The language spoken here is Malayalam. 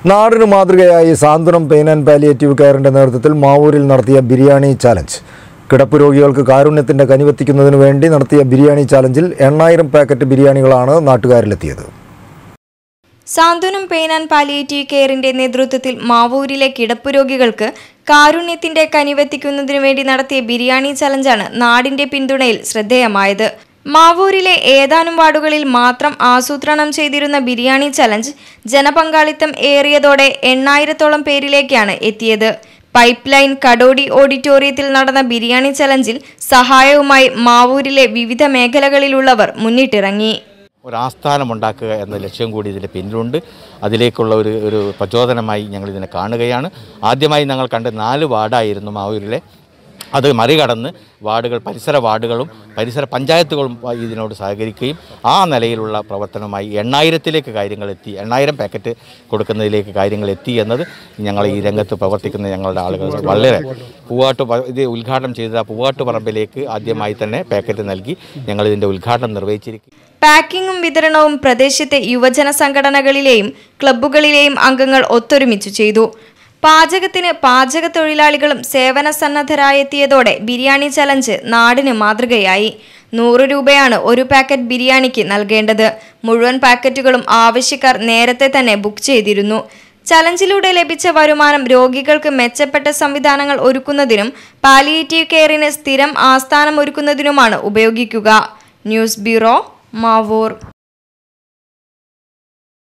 നാടിന് മാതൃകയായി സാന്ത്വനം പെയിൻ ആൻഡ് പാലിയേറ്റീവ് കെയറിന്റെ നേതൃത്വത്തിൽ മാവൂരിൽ നടത്തിയ ബിരിയാണി ചാലഞ്ച് കിടപ്പ് രോഗികൾക്ക് കാരുണ്യത്തിന്റെ കനിവെത്തിക്കുന്നതിനു വേണ്ടി നടത്തിയ ബിരിയാണി ചാലഞ്ചിൽ എണ്ണായിരം പാക്കറ്റ് ബിരിയാണികളാണ് നാട്ടുകാരിലെത്തിയത് സാന്ത്വനം പെയിൻ ആൻഡ് പാലിയേറ്റീവ് കെയറിന്റെ നേതൃത്വത്തിൽ മാവൂരിലെ കിടപ്പ് രോഗികൾക്ക് കാരുണ്യത്തിന്റെ കനിവെത്തിക്കുന്നതിനു വേണ്ടി നടത്തിയ ബിരിയാണി ചലഞ്ചാണ് നാടിന്റെ പിന്തുണയിൽ ശ്രദ്ധേയമായത് മാവൂരിലെ ഏതാനും വാർഡുകളിൽ മാത്രം ആസൂത്രണം ചെയ്തിരുന്ന ബിരിയാണി ചലഞ്ച് ജനപങ്കാളിത്തം ഏറിയതോടെ എണ്ണായിരത്തോളം പേരിലേക്കാണ് എത്തിയത് പൈപ്പ് ലൈൻ കടോടി ഓഡിറ്റോറിയത്തിൽ നടന്ന ബിരിയാണി ചലഞ്ചിൽ സഹായവുമായി മാവൂരിലെ വിവിധ മേഖലകളിലുള്ളവർ മുന്നിട്ടിറങ്ങി ഒരു ആസ്ഥാനം ഉണ്ടാക്കുക എന്ന ലക്ഷ്യം കൂടി ഇതിൻ്റെ പിന്നിലുണ്ട് അതിലേക്കുള്ള ഒരു ഒരു പ്രചോദനമായി ഞങ്ങൾ ഇതിനെ കാണുകയാണ് ആദ്യമായി ഞങ്ങൾ കണ്ട നാല് വാർഡായിരുന്നു മാവൂരിലെ അത് മറികടന്ന് വാർഡുകൾ പരിസര വാർഡുകളും പരിസര പഞ്ചായത്തുകളും ഇതിനോട് സഹകരിക്കുകയും ആ നിലയിലുള്ള പ്രവർത്തനമായി എണ്ണായിരത്തിലേക്ക് കാര്യങ്ങൾ എത്തി എണ്ണായിരം പാക്കറ്റ് കൊടുക്കുന്നതിലേക്ക് കാര്യങ്ങൾ എത്തി എന്നത് ഞങ്ങൾ ഈ രംഗത്ത് പ്രവർത്തിക്കുന്ന ഞങ്ങളുടെ ആളുകൾ വളരെ പൂവാട്ട് പ- ഇത് ഉദ്ഘാടനം ചെയ്ത പൂവാട്ട് പറമ്പിലേക്ക് ആദ്യമായി തന്നെ പാക്കറ്റ് നൽകി ഞങ്ങൾ ഇതിൻ്റെ ഉദ്ഘാടനം നിർവഹിച്ചിരിക്കും പാക്കിങ്ങും വിതരണവും പ്രദേശത്തെ യുവജന സംഘടനകളിലെയും ക്ലബ്ബുകളിലെയും അംഗങ്ങൾ ഒത്തൊരുമിച്ചു ചെയ്തു പാചകത്തിന് പാചക തൊഴിലാളികളും സേവന സന്നദ്ധരായെത്തിയതോടെ ബിരിയാണി ചലഞ്ച് നാടിന് മാതൃകയായി നൂറ് രൂപയാണ് ഒരു പാക്കറ്റ് ബിരിയാണിക്ക് നൽകേണ്ടത് മുഴുവൻ പാക്കറ്റുകളും ആവശ്യക്കാർ നേരത്തെ തന്നെ ബുക്ക് ചെയ്തിരുന്നു ചലഞ്ചിലൂടെ ലഭിച്ച വരുമാനം രോഗികൾക്ക് മെച്ചപ്പെട്ട സംവിധാനങ്ങൾ ഒരുക്കുന്നതിനും പാലിയേറ്റീവ് കെയറിന് സ്ഥിരം ആസ്ഥാനം ഒരുക്കുന്നതിനുമാണ് ഉപയോഗിക്കുക ന്യൂസ് ബ്യൂറോ മാവൂർ